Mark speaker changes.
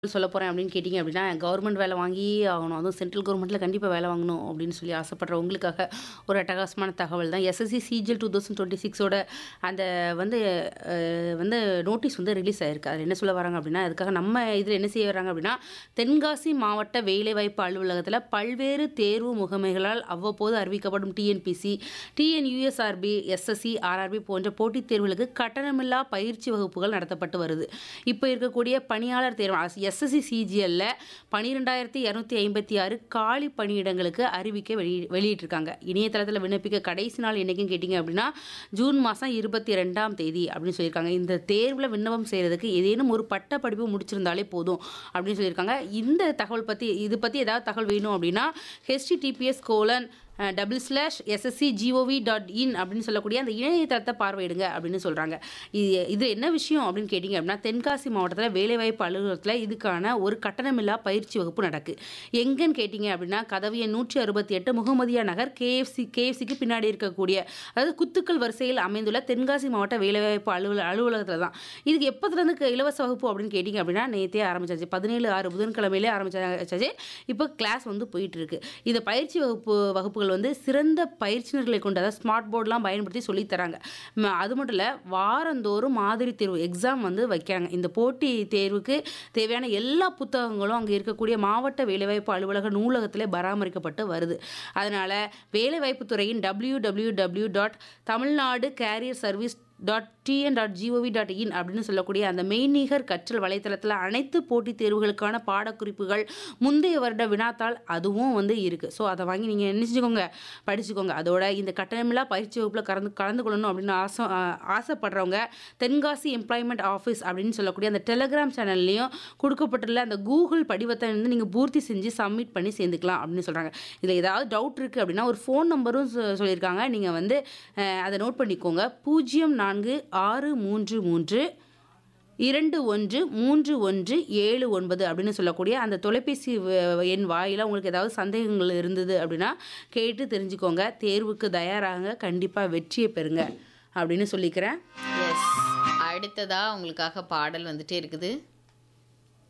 Speaker 1: சொல்ல போறேன் அப்படின்னு கேட்டீங்க அப்படின்னா, கவர்மெண்ட் வேலை வாங்கியே ஆகணும். அதுவும் சென்ட்ரல் கவர்மெண்ட்ல கண்டிப்பா வேலை வாங்கணும் அப்படின்னு சொல்லி ஆசைப்படுற உங்களுக்காக ஒரு அட்டகாசமான தகவல் தான். எஸ்எஸ்சி சிஜிஎல் 2026ஓட அந்த வந்து அ வந்து நோட்டீஸ் வந்து ரிலீஸ் ஆயிருக்கு. அதில என்ன சொல்ல வராங்க அப்படின்னா, அதுக்காக நம்ம இதில என்ன செய்ய வராங்க அப்படின்னா, தென்காசி மாவட்ட வேலைவாய்ப்பு அலுவலகத்தில பல்வேறு தேர்வு முகமைகளால் அவ்வப்போது அறிவிக்கப்படும் டிஎன்பிசி, டிஎன்யூஎஸ்ஆர்பி, எஸ்எஸ்சி, ஆர்ஆர்பி போன்ற போட்டித் தேர்வுகளுக்கு கட்டணமில்லா பயிற்சி வகுப்புகள் நடத்தப்பட்டு வருது. இப்ப இருக்கக்கூடிய பணியாளர் தேர்வு எஸ்எஸ்சி சிஜிஎல்ல 12256 காலி பணியிடங்களுக்கு அறிவிக்கை வெளி வெளியிட்டிருக்காங்க. இணையதளத்தில விண்ணப்பிக்க கடைசி நாள் என்னைக்குன்னு கேட்டீங்க அப்படின்னா, ஜூன் மாசம் 22ஆம் தேதி அப்படின்னு சொல்லியிருக்காங்க. இந்த தேர்வுல விண்ணப்பம் செய்றதுக்கு ஏதேனும் ஒரு பட்ட படிப்பு முடிச்சிருந்தாலே போதும் அப்படின்னு சொல்லியிருக்காங்க. இந்த தகவல் பத்தி இது பத்தி ஏதாவது தகவல் வேணும் அப்படின்னா, https colon uh double slash SSC GOV dot in அப்படின்னு சொல்லக்கூடிய அந்த இணையதளத்த பார்வையிடுங்க அப்படின்னு சொல்றாங்க. இது இது என்ன விஷயம் அப்படின்னு கேட்டீங்க அப்படின்னா, தென்காசி மாவட்டத்தில வேலைவாய்ப்பு அலுவலகத்தில இதுக்கான ஒரு கட்டணமில்லா பயிற்சி வகுப்பு நடக்கு. எங்கன்னு கேட்டீங்க அப்படின்னா, கதவு எண் 168 முகமதியா நகர் கேஎஃப்சி கேஎஃப்சிக்கு பின்னாடி இருக்கக்கூடிய அதாவது குத்துக்கல் வரிசையில் அமைந்துள்ள தென்காசி மாவட்ட வேலைவாய்ப்பு அலுவல அலுவலகத்தில தான். இதுக்கு எப்பத்துலேருந்து இலவச வகுப்பு அப்படின்னு கேட்டீங்க அப்படின்னா, நேத்தே ஆரம்பிச்சாச்சு. 17/6 புதன்கிழமையிலே ஆரம்பிச்சாச்சு. இப்போ கிளாஸ் வந்து போயிட்டு இருக்கு. இந்த பயிற்சி வகுப்பு வகுப்புகள் வந்து சிறந்த பயிற்சினர்களை கொண்டு அதாவது ஸ்மார்ட் போர்ட்லாம் பயன்படுத்தி சொல்லி தராங்க. ம அது மட்டும் இல்ல, வாரந்தோறும் மாதிரி தேர்வு எக்ஸாம் வந்து வைக்கிறாங்க. இந்த போட்டி தேர்வுக்கு தேவையான எல்லா புத்தகங்களும் அங்க இருக்கக்கூடிய மாவட்ட வேலைவாய்ப்பு அலுவலக நூலகத்திலே பராமரிக்கப்பட்டு வருது. அதனால வேலைவாய்ப்பு துறையின் www dot Tamilnadu career service dot TN dot G O V dot in அப்படின்னு சொல்லக்கூடிய அந்த மெய்நிகர் கற்றல் வலைத்தளத்தில அனைத்து போட்டித் தேர்வுகளுக்கான பாடக்குறிப்புகள், முந்தைய வருட வினாத்தாள் அதுவும் வந்து இருக்கு. ஸோ அத வாங்கி நீங்க என்ன செஞ்சுக்கோங்க, படிச்சுக்கோங்க. அதோட இந்த கட்டணமில்லா பயிற்சி வகுப்புல கலந்து கலந்து கொள்ளணும் அப்படின்னு ஆச அ ஆசைப்படுறவங்க, தென்காசி எம்ப்ளாய்மென்ட் ஆஃபீஸ் அப்படின்னு சொல்லக்கூடிய அந்த டெலகிராம் சேனல்லயும் குடுக்கப்பட்டுள்ள அந்த கூகுள் படிவத்த வந்து நீங்க பூர்த்தி செஞ்சு சப்மிட் பண்ணி சேர்ந்துக்கலாம் அப்படின்னு சொல்றாங்க. இதில ஏதாவது டவுட் இருக்கு அப்படின்னா, ஒரு ஃபோன் நம்பரும் சொ சொல்லியிருக்காங்க. நீங்க வந்து அ அத நோட் பண்ணிக்கோங்க. 046332 313179 அப்படின்னு சொல்லக்கூடிய அந்த தொலைபேசி வ எண் வாயிலா உங்களுக்கு ஏதாவது சந்தேகங்கள் இருந்தது அப்படின்னா, கேட்டு தெரிஞ்சுக்கோங்க. தேர்வுக்கு தயாராகுங்க. கண்டிப்பா வெற்றிய பெறுங்க அப்படின்னு சொல்லிக்கிறேன்.
Speaker 2: எஸ். அடுத்ததா உங்களுக்காக பாடல் வந்துட்டே இருக்குது.